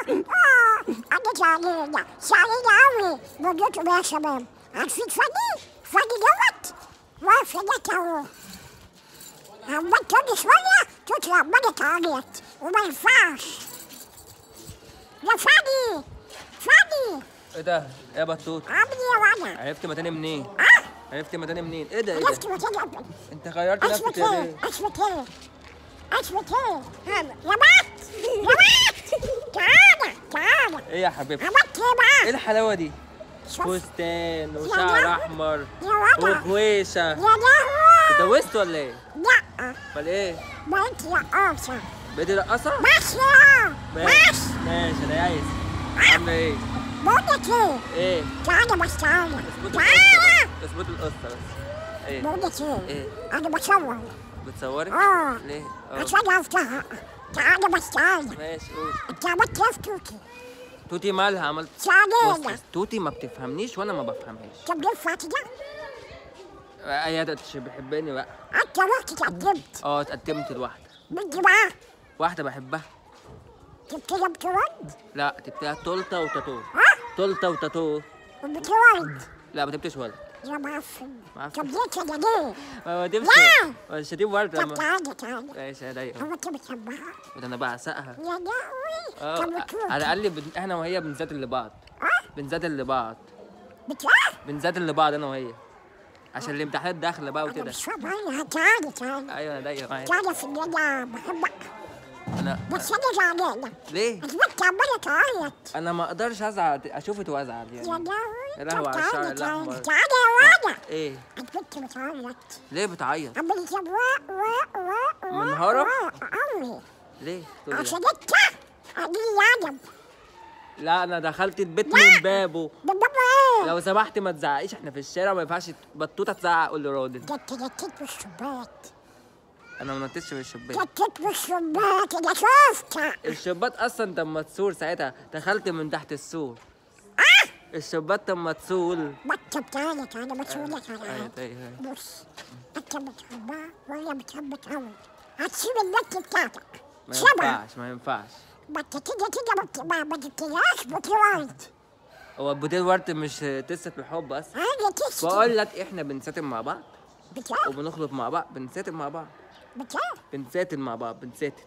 أنا سعيدة سعيدة أوي بوجودكم يا شباب عارفين فادي فادي دوت واقف هناك أهو عمال كل شوية تطلع عمالة تعيط وما ينفعش يا فادي فادي ايه ده ايه يا بطوط عامل ايه يا ولد؟ عرفت مكاني منين ها؟ عرفت مكاني منين ايه ده ايه ده عرفت مكاني أبدا انت غيرت اسمك نفسك يا ايه؟ ليه اسمك ايه؟ اسمك ايه؟ يا بات يا بات تعالى تعالى ايه يا حبيبتي عملت ايه ايه بقى؟ الحلاوه دي شوف فستان يا وشعر لهوي. احمر يا ولد وغويشه يا لهوي اتجوزت ولا ايه لا امال ايه ما انت رقاصة بقيتي رقاصه بس يا ماشي بس ماشي انا عايز عامله ايه بقول لك ايه؟ ايه تعالى بس تعالى اظبط تعالى القصه اظبط القصه بس ايه بقول لك ايه؟ ايه انا بصور بتصوري اه ليه اه عشان افتحها تعالى بس تعالى ماشي قول انت عملت ايه في توتي؟ توتي مالها عملت بص تعالى بص، توتي ما بتفهمنيش وانا ما بفهمهاش طب ليه فاتي ده؟ هي ده مش بيحبني بقى انت رحت اتقدمت اه اتقدمت لواحده بدي بقى واحده بحبها جبت لها بتولد لا جبتها تولته وتاتو ها؟ تولته وتاتو وبتولد لا ما جبتش ولد يا معفن معفن. طب ليه كده ليه؟ ما ما جبتش لا. مش هجيب ولد طب لما تعالى تعالى ماشي هضايقها هو انت بتحبها؟ ده انا بعسقها يا لهوي اه طب وتوتي؟ على الاقل بن... احنا وهي بنزادل لبعض ها؟ بنزادل لبعض بتوع؟ بنزادل لبعض انا وهي عشان الامتحانات داخله بقى انا وكده مش فاهمة تعالى تعالى ايوه انا ضايق معايا تعالى في الليلة بحبك انا بس انا زعلانة ليه اثبت عمالة تعيط انا ما اقدرش ازعل اشوفك وازعل يا يعني لهوي يا لهوي طب على الشعر تعالى تعالى الأحمر. تعالى يا ولد ايه اثبت بتعيط ليه بتعيط عمالة تقول وا وا وا وا منهارة؟ وا قوي ليه تقولي عشان إيه؟ انت قليل الادب لا انا دخلت البيت لا. من بابه ده بابا ايه؟ لو سمحت ما تزعقيش احنا في الشارع ما ينفعش بطوطه تزعق قول لي راجل ده انت جتت بالشباك انا ما نطيتش في الشباك جتت بالشباك انا شفتها الشباك اصلا تم تسور ساعتها دخلت من تحت السور الشباك تم تسول بطل تعالى تعالى بسولك على ايوه حاجة ايوه بص انت بتحبها وهي بتحبك قوي هتسيب النت بتاعتك ما سيبها ينفعش ما ينفعش ما انت كده كده ما بت- ما ما جبتلهاش بوتيوارد هو البوتيل ورد مش قصه الحب اصلا هاجي تشتي بقول لك احنا بنساتم مع بعض بتاع وبنخلط مع بعض بنساتم مع بعض بتاع بنساتم مع بعض بنساتم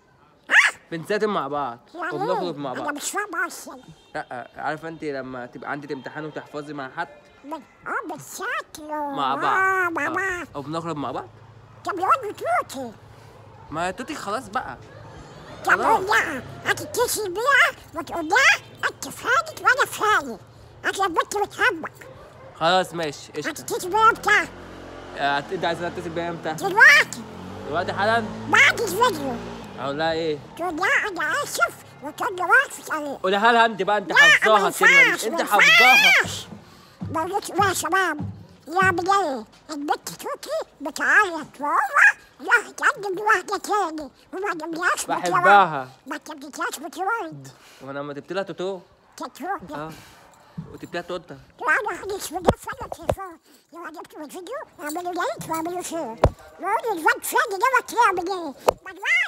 بنساتم مع بعض يعني وبنخلط مع ايه؟ انا بعض مش فاهمة اصلا لا عارفه انت لما تبقى عندك امتحان وتحفظي مع حد بت- اه بتشكلوا مع اه بعض مع آه. بعض وبنخرج مع بعض طب يقعدوا توتي ما توتي خلاص بقى طب خلاص. قول لها هتتصل بيها وتقول لها انت في حالك وانا في حالي عشان البنت بتحبك خلاص ماشي قشطه هتتصل بيها بتاع آه، انت عايز تتصل بيا امتى؟ دلوقتي دلوقتي حالا بعد الفيديو اقول لها ايه؟ تقول لها انا اسف وتقول له واقف عليه قولها لها انت بقى انت لا، ما حافظاها الكلمه ينفعش، دي انت ما حافظاها ينفعش. بقول لك يا شباب يا بداية البنت توتي بتعيط وهو راح يتقدم لواحدة تاني وما جبلهاش بحبها. ما جبلهاش بتولد وانا لما جبت لها توتو تتروح اه وجبت لها توته وانا خليك مدفع التليفون لو عجبكم الفيديو اعملوا لايك واعملوا شير وقولوا الواد فادي ده ما تعمل ايه